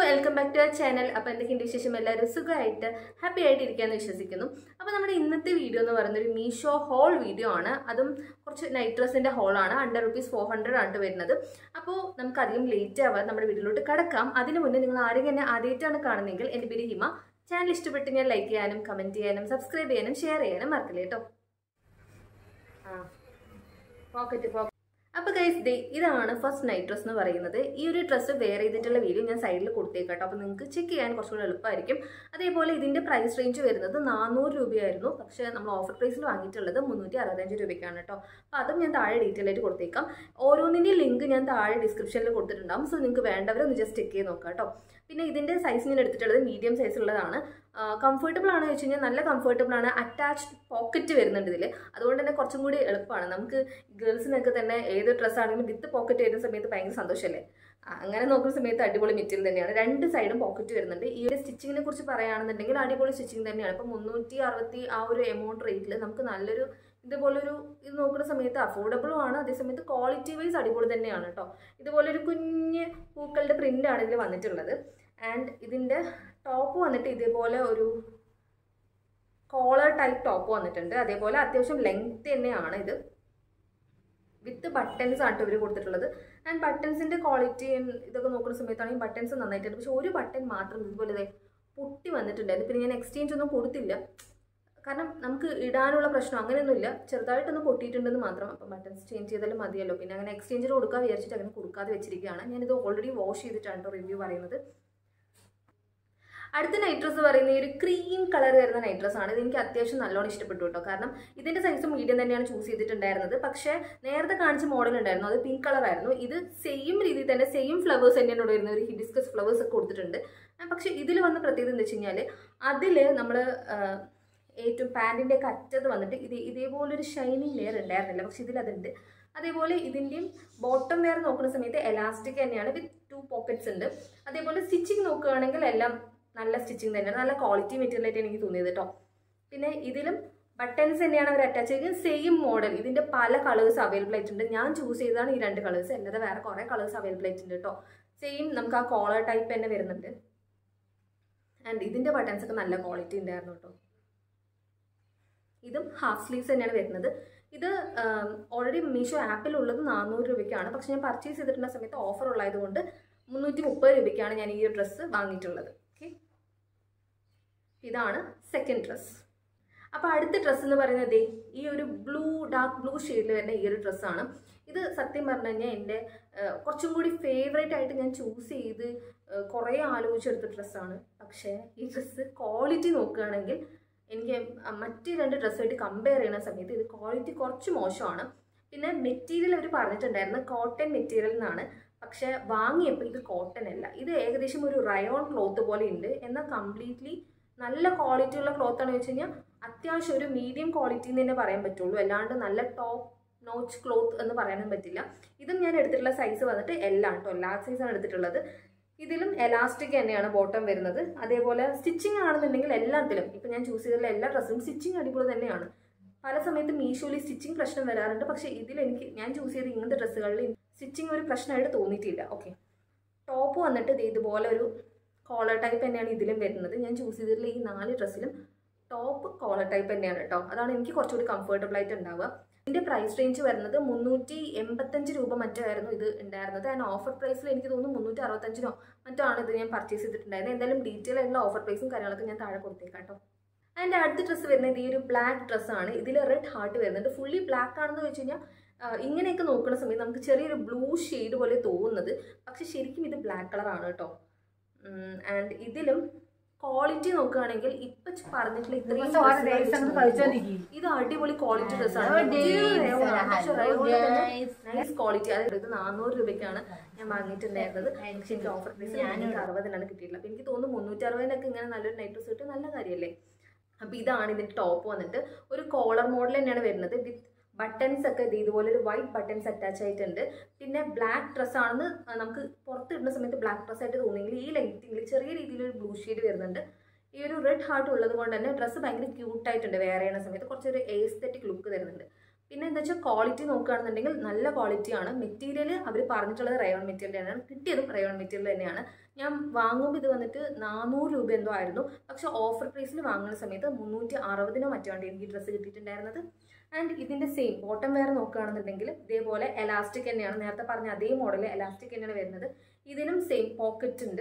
welcome back to our channel അപ്പോൾ എന്തൊക്കെയുണ്ട് വിശേഷം എല്ലാവരും സുഖമായിട്ട് ഹാപ്പി ആയിട്ട് ഇരിക്കാമെന്ന് വിശ്വസിക്കുന്നു അപ്പോൾ നമ്മുടെ ഇന്നത്തെ വീഡിയോ എന്ന് പറയുന്നത് ഒരു മീഷോ ഹോൾ വീഡിയോ ആണ് അതും കുറച്ച് നൈറ്റ് ഡ്രസ്സിൻ്റെ ഹോളാണ് ഹൺഡ്രഡ് റുപ്പീസ് ഫോർ ഹൺഡ്രഡ് ആണ് വരുന്നത് അപ്പോൾ നമുക്ക് അധികം ലേറ്റ് ആവാൻ നമ്മുടെ വീഡിയോയിലോട്ട് കിടക്കാം അതിന് മുന്നേ നിങ്ങൾ ആരെങ്കിലും എന്നെ ആദ്യമായിട്ടാണ് കാണുന്നതെങ്കിൽ എൻ്റെ പേര് ഹിമ ചാനൽ ഇഷ്ടപ്പെട്ട് ഞാൻ ലൈക്ക് ചെയ്യാനും കമൻറ്റ് ചെയ്യാനും സബ്സ്ക്രൈബ് ചെയ്യാനും ഷെയർ ചെയ്യാനും മറക്കില്ല കേട്ടോ ആ പോക്കറ്റ് പോക്കറ്റ് അപ്പോൾ ഗൈസ് ഡേ ഇതാണ് ഫസ്റ്റ് നൈറ്റ് ഡ്രസ് എന്ന് പറയുന്നത് ഈ ഒരു ഡ്രസ്സ് വെയർ ചെയ്തിട്ടുള്ള വീഡിയോ ഞാൻ സൈഡിൽ കൊടുത്തേക്കാം കേട്ടോ അപ്പോൾ നിങ്ങൾക്ക് ചെക്ക് ചെയ്യാൻ കുറച്ചുകൂടി എളുപ്പമായിരിക്കും അതേപോലെ ഇതിൻ്റെ പ്രൈസ് റേഞ്ച് വരുന്നത് നാനൂറ് രൂപയായിരുന്നു പക്ഷേ നമ്മൾ ഓഫർ പ്രൈസിൽ വാങ്ങിയിട്ടുള്ളത് മുന്നൂറ്റി അറുപത്തഞ്ച് രൂപയ്ക്കാണ് കേട്ടോ അപ്പോൾ അതും ഞാൻ താഴെ ഡീറ്റെയിൽ ആയിട്ട് കൊടുത്തേക്കാം ഓരോന്നിൻ്റെയും ലിങ്ക് ഞാൻ താഴെ ഡിസ്ക്രിപ്ഷനിൽ കൊടുത്തിട്ടുണ്ടാകും സോ നിങ്ങൾക്ക് വേണ്ടവരൊന്ന് ജസ്റ്റ് ചെക്ക് ചെയ്ത് നോക്കാം കേട്ടോ പിന്നെ ഇതിൻ്റെ സൈസ് ഞാൻ എടുത്തിട്ടുള്ളത് മീഡിയം സൈസുള്ളതാണ് കംഫർട്ടബിൾ ആണെന്ന് വെച്ച് കഴിഞ്ഞാൽ നല്ല കംഫർട്ടബിൾ ആണ് അറ്റാച്ച്ഡ് പോക്കറ്റ് വരുന്നുണ്ട് ഇതിൽ അതുകൊണ്ട് തന്നെ കുറച്ചും കൂടി എളുപ്പമാണ് നമുക്ക് ഗേൾസിനൊക്കെ തന്നെ ഏത് ഡ്രസ്സ് ആണെങ്കിലും വിത്ത് പോക്കറ്റ് വരുന്ന സമയത്ത് ഭയങ്കര സന്തോഷമല്ലേ അങ്ങനെ നോക്കുന്ന സമയത്ത് അടിപൊളി മെറ്റീരിയൽ തന്നെയാണ് രണ്ട് സൈഡും പോക്കറ്റ് വരുന്നുണ്ട് ഈ ഒരു സ്റ്റിച്ചിങ്ങിനെ കുറിച്ച് പറയുകയാണെന്നുണ്ടെങ്കിൽ അടിപൊളി സ്റ്റിച്ചിങ് തന്നെയാണ് ഇപ്പം മുന്നൂറ്റി അറുപത്തി ആ ഒരു എമൗണ്ട് റേറ്റിൽ നമുക്ക് നല്ലൊരു ഇതുപോലൊരു ഇത് നോക്കുന്ന സമയത്ത് അഫോർഡബിളും ആണ് അതേസമയത്ത് ക്വാളിറ്റി വൈസ് അടിപൊളി തന്നെയാണ് കേട്ടോ ഇതുപോലൊരു കുഞ്ഞ് പൂക്കളുടെ പ്രിൻ്റാണ് ഇതിൽ വന്നിട്ടുള്ളത് ആൻഡ് ഇതിൻ്റെ ടോപ്പ് വന്നിട്ട് ഇതേപോലെ ഒരു കോളർ ടൈപ്പ് ടോപ്പ് വന്നിട്ടുണ്ട് അതേപോലെ അത്യാവശ്യം ലെങ്ത് തന്നെയാണ് ഇത് വിത്ത് ബട്ടൺസ് ആണ് ഇവർ കൊടുത്തിട്ടുള്ളത് ആൻഡ് ബട്ടൺസിൻ്റെ ക്വാളിറ്റി ഇതൊക്കെ നോക്കുന്ന സമയത്താണെങ്കിൽ ബട്ടൺസ് നന്നായിട്ടുണ്ട് പക്ഷെ ഒരു ബട്ടൺ മാത്രം ഇതുപോലെ ഇതേ പൊട്ടി വന്നിട്ടുണ്ടായിരുന്നു പിന്നെ ഞാൻ എക്സ്ചേഞ്ച് ഒന്നും കൊടുത്തില്ല കാരണം നമുക്ക് ഇടാനുള്ള പ്രശ്നം അങ്ങനെയൊന്നുമില്ല ചെറുതായിട്ടൊന്ന് പൊട്ടിയിട്ടുണ്ടെന്ന് മാത്രം അപ്പം ബട്ടൺസ് ചേഞ്ച് ചെയ്താലും മതിയല്ലോ പിന്നെ അങ്ങനെ എക്സ്ചേഞ്ചിൽ കൊടുക്കാൻ വിചാരിച്ചിട്ട് അങ്ങനെ കൊടുക്കാതെ വെച്ചിരിക്കുകയാണ് ഞാനിത് ഓൾറെഡി വാഷ് ചെയ്തിട്ടാണ് കേട്ടോ റിവ്യൂ പറയുന്നത് അടുത്ത നൈറ്റ് ഡ്രസ്സ് പറയുന്ന ഈ ഒരു ക്രീം കളർ വരുന്ന നൈറ്റ് ഡ്രസ്സ് ആണ് ഇത് എനിക്ക് അത്യാവശ്യം നല്ലോണം ഇഷ്ടപ്പെട്ടു കേട്ടോ കാരണം ഇതിന്റെ സൈസ് മീഡിയം തന്നെയാണ് ചൂസ് ചെയ്തിട്ടുണ്ടായിരുന്നത് പക്ഷേ നേരത്തെ കാണിച്ച മോഡൽ ഉണ്ടായിരുന്നു അത് പിങ്ക് കളർ ആയിരുന്നു ഇത് സെയിം രീതിയിൽ തന്നെ സെയിം ഫ്ലവേഴ്സ് തന്നെയാണ് ഇവിടെ വരുന്നത് ഒരു ഹിബിസ്കസ് ഫ്ലവേഴ്സ് ഒക്കെ കൊടുത്തിട്ടുണ്ട് പക്ഷേ ഇതിൽ വന്ന പ്രത്യേകത എന്താ വെച്ച് കഴിഞ്ഞാൽ അതിൽ നമ്മൾ ഏറ്റവും പാൻറ്റിൻ്റെ ഒക്കെ അറ്റത്ത് വന്നിട്ട് ഇത് ഇതേപോലൊരു ഷൈനിങ് ലെയർ ഉണ്ടായിരുന്നില്ല പക്ഷെ ഇതിൽ അതുണ്ട് അതേപോലെ ഇതിൻ്റെയും ബോട്ടം വെയർ നോക്കുന്ന സമയത്ത് എലാസ്റ്റിക് തന്നെയാണ് വിത്ത് ടു പോക്കറ്റ്സ് ഉണ്ട് അതേപോലെ സ്റ്റിച്ചിങ് നോക്കുകയാണെങ്കിൽ എല്ലാം നല്ല സ്റ്റിച്ചിങ് തന്നെയാണ് നല്ല ക്വാളിറ്റി മെറ്റീരിയൽ ആയിട്ട് എനിക്ക് തോന്നിയത് കേട്ടോ പിന്നെ ഇതിലും ബട്ടൺസ് തന്നെയാണ് അവർ അറ്റാച്ച് ചെയ്തത് സെയിം മോഡൽ ഇതിൻ്റെ പല കളേഴ്സ് അവൈലബിൾ ആയിട്ടുണ്ട് ഞാൻ ചൂസ് ചെയ്തതാണ് ഈ രണ്ട് കളേഴ്സ് അല്ലാതെ വേറെ കുറേ കളേഴ്സ് അവൈലബിൾ ആയിട്ടുണ്ട് കേട്ടോ സെയിം നമുക്ക് ആ കോളർ ടൈപ്പ് തന്നെ വരുന്നുണ്ട് ആൻഡ് ഇതിൻ്റെ ബട്ടൺസ് ഒക്കെ നല്ല ക്വാളിറ്റി ഉണ്ടായിരുന്നു കേട്ടോ ഇതും ഹാഫ് സ്ലീവ്സ് തന്നെയാണ് വരുന്നത് ഇത് ഓൾറെഡി മീഷോ ആപ്പിൽ ഉള്ളത് നാനൂറ് രൂപയ്ക്കാണ് പക്ഷെ ഞാൻ പർച്ചേസ് ചെയ്തിട്ടുള്ള സമയത്ത് ഓഫർ ഉള്ളതുകൊണ്ട് മുന്നൂറ്റി മുപ്പത് രൂപയ്ക്കാണ് ഞാൻ ഈ ഒരു ഡ്രസ്സ് വാങ്ങിയിട്ടുള്ളത് ഓക്കെ ഇതാണ് സെക്കൻഡ് ഡ്രസ്സ് അപ്പോൾ അടുത്ത ഡ്രസ്സ് എന്ന് പറയുന്നത് ഈ ഒരു ബ്ലൂ ഡാർക്ക് ബ്ലൂ ഷെയ്ഡിൽ വരുന്ന ഈ ഒരു ഡ്രസ്സാണ് ഇത് സത്യം പറഞ്ഞു കഴിഞ്ഞാൽ എൻ്റെ കുറച്ചും കൂടി ഫേവറേറ്റ് ആയിട്ട് ഞാൻ ചൂസ് ചെയ്ത് കുറേ ആലോചിച്ചെടുത്ത ഡ്രസ്സാണ് പക്ഷേ ഈ ഡ്രസ്സ് ക്വാളിറ്റി നോക്കുകയാണെങ്കിൽ എനിക്ക് മറ്റ് രണ്ട് ഡ്രസ്സായിട്ട് കമ്പയർ ചെയ്യുന്ന സമയത്ത് ഇത് ക്വാളിറ്റി കുറച്ച് മോശമാണ് പിന്നെ മെറ്റീരിയൽ അവർ പറഞ്ഞിട്ടുണ്ടായിരുന്നു കോട്ടൺ മെറ്റീരിയൽ എന്നാണ് പക്ഷേ വാങ്ങിയപ്പോൾ ഇത് കോട്ടൺ അല്ല ഇത് ഏകദേശം ഒരു റയോൺ ക്ലോത്ത് പോലെ ഉണ്ട് എന്നാൽ കംപ്ലീറ്റ്ലി നല്ല ക്വാളിറ്റി ഉള്ള ക്ലോത്ത് ആണെന്ന് വെച്ച് കഴിഞ്ഞാൽ അത്യാവശ്യം ഒരു മീഡിയം ക്വാളിറ്റി എന്ന് തന്നെ പറയാൻ പറ്റുള്ളൂ അല്ലാണ്ട് നല്ല ടോപ്പ് നോച്ച് ക്ലോത്ത് എന്ന് പറയാനും പറ്റില്ല ഇതും ഞാൻ എടുത്തിട്ടുള്ള സൈസ് വന്നിട്ട് എല്ലാം കേട്ടോ ലാർജ് സൈസാണ് എടുത്തിട്ടുള്ളത് ഇതിലും എലാസ്റ്റിക് തന്നെയാണ് ബോട്ടം വരുന്നത് അതേപോലെ സ്റ്റിച്ചിങ് ആണെന്നുണ്ടെങ്കിൽ എല്ലാത്തിലും ഇപ്പം ഞാൻ ചൂസ് ചെയ്തിട്ടുള്ള എല്ലാ ഡ്രസ്സും സ്റ്റിച്ചിങ് അടിപൊളി തന്നെയാണ് പല സമയത്ത് മീഷോയിൽ സ്റ്റിച്ചിങ് പ്രശ്നം വരാറുണ്ട് പക്ഷേ ഇതിൽ എനിക്ക് ഞാൻ ചൂസ് ചെയ്ത ഇങ്ങനത്തെ ഡ്രസ്സുകളിൽ സ്റ്റിച്ചിങ് ഒരു പ്രശ്നമായിട്ട് തോന്നിയിട്ടില്ല ഓക്കെ ടോപ്പ് വന്നിട്ട് ഇതുപോലെ ഒരു കോളർ ടൈപ്പ് തന്നെയാണ് ഇതിലും വരുന്നത് ഞാൻ ചൂസ് ചെയ്തിട്ടുള്ള ഈ നാല് ഡ്രസ്സിലും ടോപ്പ് കോളർ ടൈപ്പ് തന്നെയാണ് കേട്ടോ അതാണ് എനിക്ക് കുറച്ചുകൂടി കംഫർട്ടബിൾ ആയിട്ട് ഉണ്ടാവുക ഇതിൻ്റെ പ്രൈസ് റേഞ്ച് വരുന്നത് മുന്നൂറ്റി എൺപത്തഞ്ച് രൂപ മറ്റോ ആയിരുന്നു ഇത് ഉണ്ടായിരുന്നത് ആൻഡ് ഓഫർ പ്രൈസിൽ എനിക്ക് തോന്നുന്നു മുന്നൂറ്റി അറുപത്തഞ്ചിനോ മറ്റോ ആണ് ഇത് ഞാൻ പർച്ചേസ് ചെയ്തിട്ടുണ്ടായിരുന്നത് എന്തായാലും ഡീറ്റെയിൽ ആയിട്ടുള്ള ഓഫർ പ്രൈസും കാര്യങ്ങളൊക്കെ ഞാൻ താഴെ കൊടുത്തേക്കാം കേട്ടോ ആൻഡ് അടുത്ത ഡ്രസ്സ് വരുന്നത് ഈ ഒരു ബ്ലാക്ക് ഡ്രസ്സാണ് ഇതിൽ റെഡ് ഹാർട്ട് വരുന്നുണ്ട് ഫുള്ളി ബ്ലാക്ക് ആണെന്ന് വെച്ച് കഴിഞ്ഞാൽ ഇങ്ങനെയൊക്കെ നോക്കുന്ന സമയത്ത് നമുക്ക് ചെറിയൊരു ബ്ലൂ ഷെയ്ഡ് പോലെ തോന്നുന്നത് പക്ഷെ ശരിക്കും ഇത് ബ്ലാക്ക് കളറാണ് കേട്ടോ ആൻഡ് ഇതിലും ക്വാളിറ്റി നോക്കുകയാണെങ്കിൽ ഇപ്പൊ പറഞ്ഞിട്ടുള്ള ഇത്രയും ഇത് അടിപൊളി ക്വാളിറ്റി ഡ്രസ്സാണ് നൈസ് ക്വാളിറ്റി അതായത് ഇത് നാനൂറ് രൂപയ്ക്കാണ് ഞാൻ വാങ്ങിയിട്ടുണ്ടായിരുന്നത് പക്ഷെ എനിക്ക് ഓഫർ പ്രൈസ് എനിക്ക് അറുപതിനാണ് കിട്ടിയിട്ടുള്ളത് അപ്പൊ എനിക്ക് തോന്നുന്നു മുന്നൂറ്റി അറുപതിനൊക്കെ ഇങ്ങനെ നല്ലൊരു നൈറ്റ് ഡ്രസ് കിട്ടും നല്ല കാര്യമല്ലേ അപ്പൊ ഇതാണ് ഇതിന്റെ ടോപ്പ് വന്നിട്ട് ഒരു കോളർ മോഡൽ തന്നെയാണ് വരുന്നത് വിത്ത് ബട്ടൺസ് ഒക്കെ ഇത് ഇതുപോലെ ഒരു വൈറ്റ് ബട്ടൺസ് അറ്റാച്ച് ആയിട്ടുണ്ട് പിന്നെ ബ്ലാക്ക് ഡ്രസ് ആണെന്ന് നമുക്ക് പുറത്ത് ഇടുന്ന സമയത്ത് ബ്ലാക്ക് ഡ്രസ് ആയിട്ട് തോന്നിയെങ്കിൽ ഈ ലൈറ്റിങ്ങിൽ ചെറിയ രീതിയിൽ ഒരു ബ്ലൂ ഷെയ്ഡ് വരുന്നുണ്ട് ഈ ഒരു റെഡ് ഹാർട്ട് ഉള്ളത് കൊണ്ട് തന്നെ ഡ്രസ്സ് ഭയങ്കര ക്യൂട്ടായിട്ടുണ്ട് വേറെ ചെയ്യുന്ന സമയത്ത് കുറച്ചൊരു എസ്തെറ്റിക് ലുക്ക് തരുന്നുണ്ട് പിന്നെ എന്താ വെച്ചാൽ ക്വാളിറ്റി നോക്കുകയാണെന്നുണ്ടെങ്കിൽ നല്ല ക്വാളിറ്റിയാണ് മെറ്റീരിയൽ അവർ പറഞ്ഞിട്ടുള്ളത് റയോൺ മെറ്റീരിയൽ തന്നെയാണ് കിട്ടിയതും റയോൺ മെറ്റീരിയൽ തന്നെയാണ് ഞാൻ വാങ്ങുമ്പോൾ ഇത് വന്നിട്ട് നാനൂറ് രൂപ എന്തോ ആയിരുന്നു പക്ഷേ ഓഫർ പ്രൈസിൽ വാങ്ങുന്ന സമയത്ത് മുന്നൂറ്റി അറുപതിനോ മറ്റാണ്ട് എനിക്ക് ഡ്രസ്സ് കിട്ടിയിട്ടുണ്ടായിരുന്നത് ആൻഡ് ഇതിൻ്റെ സെയിം ബോട്ടം വെയർ നോക്കുകയാണെന്നുണ്ടെങ്കിൽ ഇതേപോലെ എലാസ്റ്റിക് തന്നെയാണ് നേരത്തെ പറഞ്ഞ അതേ മോഡൽ എലാസ്റ്റിക് തന്നെയാണ് വരുന്നത് ഇതിനും സെയിം പോക്കറ്റ് ഉണ്ട്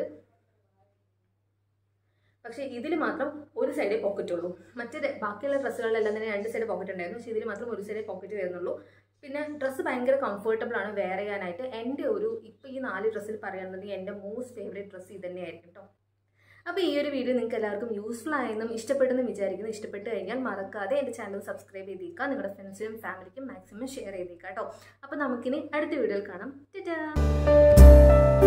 പക്ഷേ ഇതിൽ മാത്രം ഒരു സൈഡേ പോക്കറ്റ് ഉള്ളൂ മറ്റേ ബാക്കിയുള്ള ഡ്രസ്സുകളിലെല്ലാം തന്നെ രണ്ട് സൈഡ് പോക്കറ്റ് ഉണ്ടായിരുന്നു പക്ഷേ ഇതിൽ മാത്രം ഒരു സൈഡേ പോക്കറ്റ് വരുന്നുള്ളൂ പിന്നെ ഡ്രസ്സ് ഭയങ്കര കംഫർട്ടബിൾ ആണ് വെയർ ചെയ്യാനായിട്ട് എൻ്റെ ഒരു ഇപ്പോൾ ഈ നാല് ഡ്രസ്സിൽ പറയുകയാണെന്നുണ്ടെങ്കിൽ എൻ്റെ മോസ്റ്റ് ഫേവറേറ്റ് ഡ്രസ്സ് ഇത് തന്നെയായിരിക്കും കേട്ടോ അപ്പോൾ ഈ ഒരു വീഡിയോ നിങ്ങൾക്ക് എല്ലാവർക്കും യൂസ്ഫുൾ ആയെന്നും ഇഷ്ടപ്പെട്ടെന്നും വിചാരിക്കുന്നു ഇഷ്ടപ്പെട്ട് കഴിഞ്ഞാൽ മറക്കാതെ എൻ്റെ ചാനൽ സബ്സ്ക്രൈബ് ചെയ്തേക്കുക നിങ്ങളുടെ ഫ്രണ്ട്സിനും ഫാമിലിക്കും മാക്സിമം ഷെയർ ചെയ്തേക്കാം കേട്ടോ അപ്പോൾ നമുക്കിനി അടുത്ത വീഡിയോയിൽ കാണാം ടാറ്റാ